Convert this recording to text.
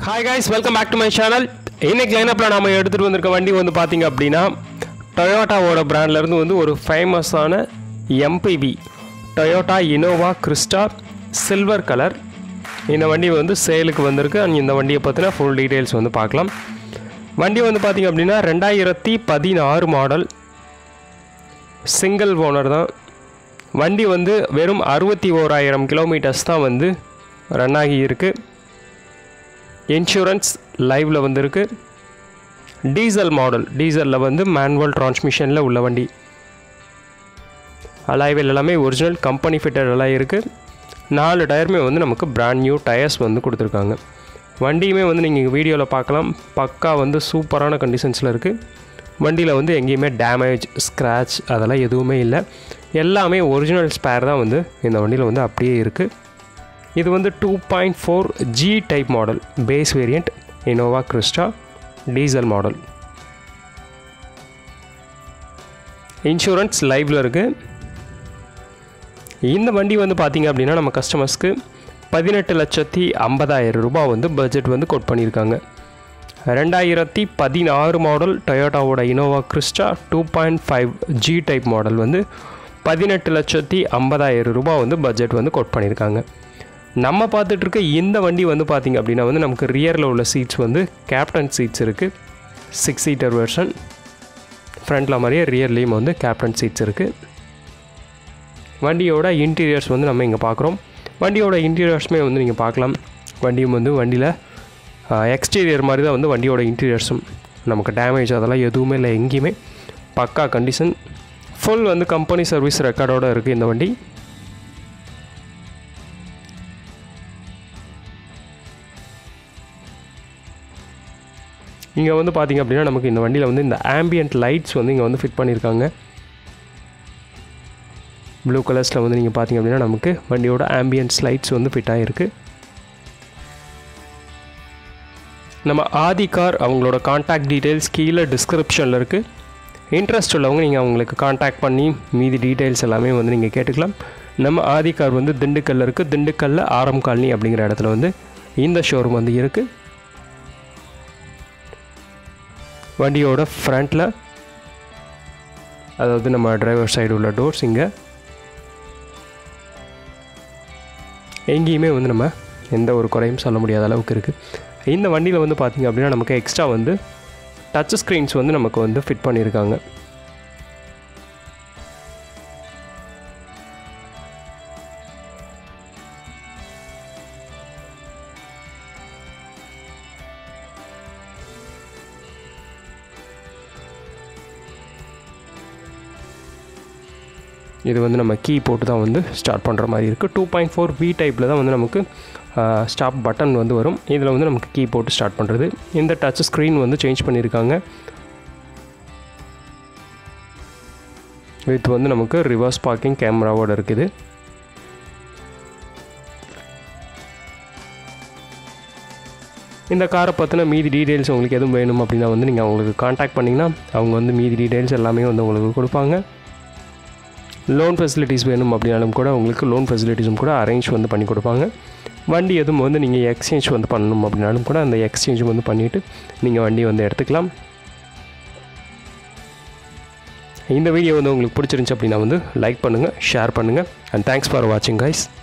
hi guys welcome back to my channel இன்னைக்கு லைனப்பில் நாம எடுத்துகிட்டு வந்திருக்க வண்டி வந்து பார்த்தீங்க அப்படின்னா டொயோட்டாவோட பிராண்ட்லேருந்து வந்து ஒரு ஃபேமஸான MPV Toyota Innova Crysta silver colour இந்த வண்டி வந்து சேலுக்கு வந்திருக்கு அண்ட் இந்த வண்டியை பற்றின ஃபுல் டீட்டெயில்ஸ் வந்து பார்க்கலாம் வண்டி வந்து பார்த்தீங்க அப்படின்னா ரெண்டாயிரத்தி பதினாறு மாடல் சிங்கிள் ஓனர் தான் வண்டி வந்து வெறும் அறுபத்தி ஓராயிரம் கிலோமீட்டர்ஸ் தான் வந்து ரன் ஆகி இருக்குது இன்சூரன்ஸ் லைவில் வந்திருக்கு டீசல் மாடல் டீசலில் வந்து மேனுவல் டிரான்ஸ்மிஷனில் உள்ள வண்டி அலாய்வில் எல்லாமே ஒரிஜினல் கம்பெனி ஃபிட்டட் எல்லாம் இருக்குது நாலு டயருமே வந்து நமக்கு பிராண்ட் நியூ டயர்ஸ் வந்து கொடுத்துருக்காங்க வண்டியுமே வந்து நீங்கள் வீடியோவில் பார்க்கலாம் பக்கா வந்து சூப்பரான கண்டிஷன்ஸில் இருக்குது வண்டியில் வந்து எங்கேயுமே டேமேஜ் ஸ்க்ராட்ச் அதெல்லாம் எதுவுமே இல்லை எல்லாமே ஒரிஜினல் ஸ்பேர் தான் வந்து இந்த வண்டியில் வந்து அப்படியே இருக்குது இது வந்து two point four G type model base variant Innova Crysta diesel model insurance லைவில் இருக்குது இந்த வண்டி வந்து பார்த்திங்க அப்படின்னா நம்ம கஸ்டமர்ஸ்க்கு பதினெட்டு லட்சத்தி ஐம்பதாயிரம் ரூபாய் வந்து பட்ஜெட் வந்து கோட் பண்ணியிருக்காங்க ரெண்டாயிரத்தி பதினாறு மாடல் டொயோட்டாவோட Innova Crysta two point five G type model வந்து பதினெட்டு லட்சத்தி ஐம்பதாயிரம் ரூபாய் வந்து பட்ஜெட் வந்து கோட் பண்ணியிருக்காங்க நம்ம பார்த்துட்டு இருக்க இந்த வண்டி வந்து பார்த்திங்க அப்படின்னா வந்து நமக்கு ரியரில் உள்ள சீட்ஸ் வந்து கேப்டன் சீட்ஸ் இருக்குது சிக்ஸ் சீட்டர் வெர்ஷன் ஃப்ரண்ட்டில் மாதிரியே ரியர்லேயும் வந்து கேப்டன் சீட்ஸ் இருக்குது வண்டியோட இன்டீரியர்ஸ் வந்து நம்ம இங்கே பார்க்குறோம் வண்டியோட இன்டீரியர்ஸுமே வந்து நீங்கள் பார்க்கலாம் வண்டியும் வந்து வண்டியில் எக்ஸ்டீரியர் மாதிரி தான் வந்து வண்டியோட இன்டீரியர்ஸும் நமக்கு டேமேஜ் அதெல்லாம் எதுவுமே இல்லை எங்கேயுமே பக்கா கண்டிஷன் ஃபுல் வந்து கம்பெனி சர்வீஸ் ரெக்கார்டோடு இருக்குது இந்த வண்டி இங்கே வந்து பார்த்திங்க அப்படின்னா நமக்கு இந்த வண்டியில் வந்து இந்த ஆம்பியன்ட் லைட்ஸ் வந்து இங்கே வந்து ஃபிட் பண்ணியிருக்காங்க ப்ளூ கலர்ஸில் வந்து நீங்கள் பார்த்தீங்க அப்படின்னா நமக்கு வண்டியோட ஆம்பியன்ஸ் லைட்ஸ் வந்து ஃபிட் ஆகிருக்கு நம்ம ஆதி கார் அவங்களோட காண்டாக்ட் டீட்டெயில்ஸ் கீழே டிஸ்கிரிப்ஷனில் இருக்குது இன்ட்ரெஸ்ட் உள்ளவங்க நீங்கள் அவங்களுக்கு காண்டாக்ட் பண்ணி மீதி டீட்டெயில்ஸ் எல்லாமே வந்து நீங்கள் கேட்டுக்கலாம் நம்ம ஆதி கார் வந்து திண்டுக்கல்ல இருக்குது திண்டுக்கல்ல ஆரம் காலனி அப்படிங்கிற இடத்துல வந்து இந்த ஷோரூம் வந்து இருக்குது வண்டியோட ஃப்ரண்ட்டில் அதாவது நம்ம டிரைவர் சைடு உள்ள டோர்ஸ் இங்கே எங்கேயுமே வந்து நம்ம எந்த ஒரு குறையும் சொல்ல முடியாத அளவுக்கு இருக்குது இந்த வண்டியில் வந்து பார்த்திங்க அப்படின்னா நமக்கு எக்ஸ்ட்ரா வந்து டச் ஸ்க்ரீன்ஸ் வந்து நமக்கு வந்து ஃபிட் பண்ணியிருக்காங்க இது வந்து நம்ம கீ போட்டு தான் வந்து ஸ்டார்ட் பண்ணுற மாதிரி இருக்குது டூ பாயிண்ட் ஃபோர் வி டைப்பில் தான் வந்து நமக்கு ஸ்டாப் பட்டன் வந்து வரும் இதில் வந்து நமக்கு கீ போட்டு ஸ்டார்ட் பண்ணுறது இந்த டச் ஸ்க்ரீன் வந்து சேஞ்ச் பண்ணியிருக்காங்க வித் வந்து நமக்கு ரிவர்ஸ் பார்க்கிங் கேமராவோடு இருக்குது இந்த காரை பற்றின மீதி டீட்டெயில்ஸ் உங்களுக்கு எதுவும் வேணும் அப்படின்னா வந்து நீங்கள் அவங்களுக்கு காண்டாக்ட் பண்ணிங்கன்னா அவங்க வந்து மீதி டீட்டெயில்ஸ் எல்லாமே வந்து உங்களுக்கு கொடுப்பாங்க லோன் ஃபெசிலிட்டிஸ் வேணும் அப்படின்னாலும் கூட உங்களுக்கு லோன் ஃபெசிலிட்டிஸும் கூட அரேஞ்ச் வந்து பண்ணி கொடுப்பாங்க வண்டி எதுவும் வந்து நீங்கள் எக்ஸ்சேஞ்ச் வந்து பண்ணணும் அப்படின்னாலும் கூட அந்த எக்ஸ்சேஞ்சும் வந்து பண்ணிவிட்டு நீங்கள் வண்டி வந்து எடுத்துக்கலாம் இந்த வீடியோ வந்து உங்களுக்கு பிடிச்சிருந்துச்சி அப்படின்னா வந்து லைக் பண்ணுங்கள் ஷேர் பண்ணுங்கள் அண்ட் தேங்க்ஸ் ஃபார் வாட்சிங் கைஸ்